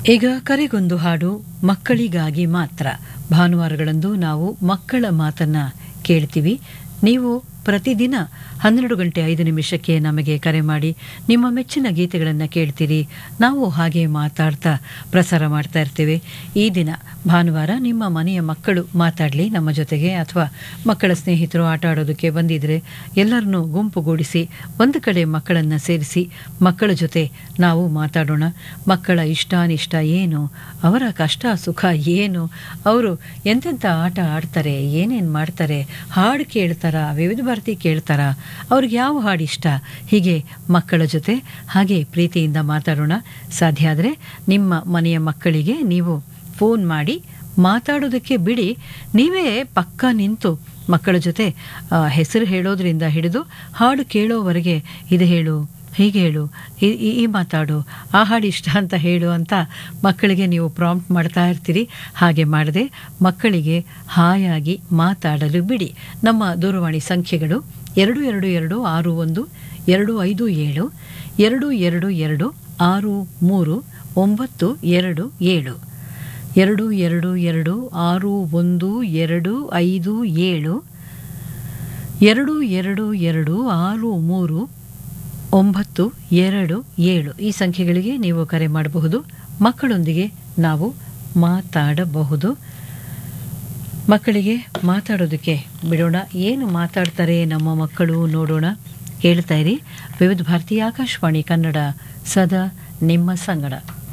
ಈಗ ಕರೆಗೊಂದು ಹಾಡು ಮಕ್ಕಳಿಗಾಗಿ ಮಾತ್ರ ಭಾನುವಾರಗಳಂದು ನಾವು ಮಕ್ಕಳ ಮಾತನ್ನ ಕೇಳ್ತೀವಿ ನೀವು ಪ್ರತಿದಿನ ಹನ್ನೆರಡು ಗಂಟೆ ಐದು ನಿಮಿಷಕ್ಕೆ ನಮಗೆ ಕರೆ ಮಾಡಿ ನಿಮ್ಮ ಮೆಚ್ಚಿನ ಗೀತೆಗಳನ್ನು ಕೇಳ್ತೀರಿ ನಾವು ಹಾಗೆ ಮಾತಾಡ್ತಾ ಪ್ರಸಾರ ಮಾಡ್ತಾ ಇರ್ತೇವೆ ಈ ದಿನ ಭಾನುವಾರ ನಿಮ್ಮ ಮನೆಯ ಮಕ್ಕಳು ಮಾತಾಡಲಿ ನಮ್ಮ ಜೊತೆಗೆ ಅಥವಾ ಮಕ್ಕಳ ಸ್ನೇಹಿತರು ಆಟ ಆಡೋದಕ್ಕೆ ಬಂದಿದ್ರೆ ಎಲ್ಲರನ್ನೂ ಗುಂಪುಗೂಡಿಸಿ ಒಂದು ಕಡೆ ಮಕ್ಕಳನ್ನು ಸೇರಿಸಿ ಮಕ್ಕಳ ಜೊತೆ ನಾವು ಮಾತಾಡೋಣ ಮಕ್ಕಳ ಇಷ್ಟಾನಿಷ್ಟ ಏನು ಅವರ ಕಷ್ಟ ಸುಖ ಏನು ಅವರು ಎಂತೆಂಥ ಆಟ ಆಡ್ತಾರೆ ಏನೇನು ಮಾಡ್ತಾರೆ ಹಾಡು ಕೇಳ್ತಾರ ವಿವಿಧ ಭಾರತಿ ಕೇಳ್ತಾರ ಅವ್ರಿಗೆ ಯಾವ ಹಾಡು ಇಷ್ಟ ಹೀಗೆ ಮಕ್ಕಳ ಜೊತೆ ಹಾಗೆ ಪ್ರೀತಿಯಿಂದ ಮಾತಾಡೋಣ ಸಾಧ್ಯ ಆದರೆ ನಿಮ್ಮ ಮನೆಯ ಮಕ್ಕಳಿಗೆ ನೀವು ಫೋನ್ ಮಾಡಿ ಮಾತಾಡೋದಕ್ಕೆ ಬಿಡಿ ನೀವೇ ಪಕ್ಕ ನಿಂತು ಮಕ್ಕಳ ಜೊತೆ ಆ, ಹೆಸರು ಹೇಳೋದ್ರಿಂದ ಹಿಡಿದು ಹಾಡು ಕೇಳೋವರೆಗೆ ಇದು ಹೇಳು ಹೀಗೆ ಹೇಳು ಈ- ಈ ಈ ಮಾತಾಡು ಆ ಹಾಡು ಇಷ್ಟ ಅಂತ ಹೇಳು ಅಂತ ಮಕ್ಕಳಿಗೆ ನೀವು ಪ್ರಾಂಪ್ಟ್ ಮಾಡ್ತಾ ಇರ್ತೀರಿ ಹಾಗೆ ಮಾಡದೆ ಮಕ್ಕಳಿಗೆ ಹಾಯಾಗಿ ಮಾತಾಡಲು ಬಿಡಿ ನಮ್ಮ ದೂರವಾಣಿ ಸಂಖ್ಯೆಗಳು ಎರಡು ಎರಡು ಎರಡು ಆರು ಒಂದು ಎರಡು ಐದು ಏಳು ಎರಡು ಎರಡು ಎರಡು ಆರು ಮೂರು ಒಂಬತ್ತು ಎರಡು ಏಳು ಎರಡು ಎರಡು ಎರಡು ಆರು ಒಂದು ಎರಡು ಐದು ಏಳು ಎರಡು ಎರಡು ಎರಡು ಆರು ಮೂರು ಒಂಬತ್ತು ಎರಡು ಏಳು ಈ ಸಂಖ್ಯೆಗಳಿಗೆ ನೀವು ಕರೆ ಮಾಡಬಹುದು ಮಕ್ಕಳೊಂದಿಗೆ ನಾವು ಮಾತಾಡಬಹುದು ಮಕ್ಕಳಿಗೆ ಮಾತಾಡೋದಕ್ಕೆ ಬಿಡೋಣ ಏನು ಮಾತಾಡ್ತಾರೆ ನಮ್ಮ ಮಕ್ಕಳು ನೋಡೋಣ ಕೇಳ್ತಾ ಇರಿ ವಿವಿಧ ಭಾರತೀಯ ಆಕಾಶವಾಣಿ ಕನ್ನಡ ಸದಾ ನಿಮ್ಮ ಸಂಗಡ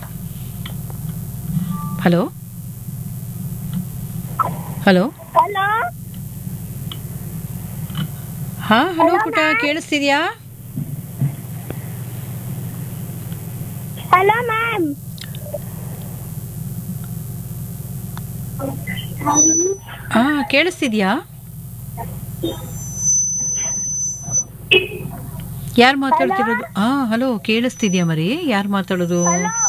ಹಲೋ ಹಲೋ ಹಲೋ ಹಾ ಹಲೋ ಪುಟ ಕೇಳಿಸ್ತಿದ್ಯಾ ಹಲೋ ಮ್ಯಾಮ್ ಹಾ ಕೇಳಿಸ್ತಿದ್ಯಾ ಯಾರು ಮಾತಾಡ್ತಿರೋದು ಹಾ ಹಲೋ ಕೇಳಿಸ್ತಿದ್ಯಾ ಮರಿ ಯಾರು ಮಾತಾಡೋದು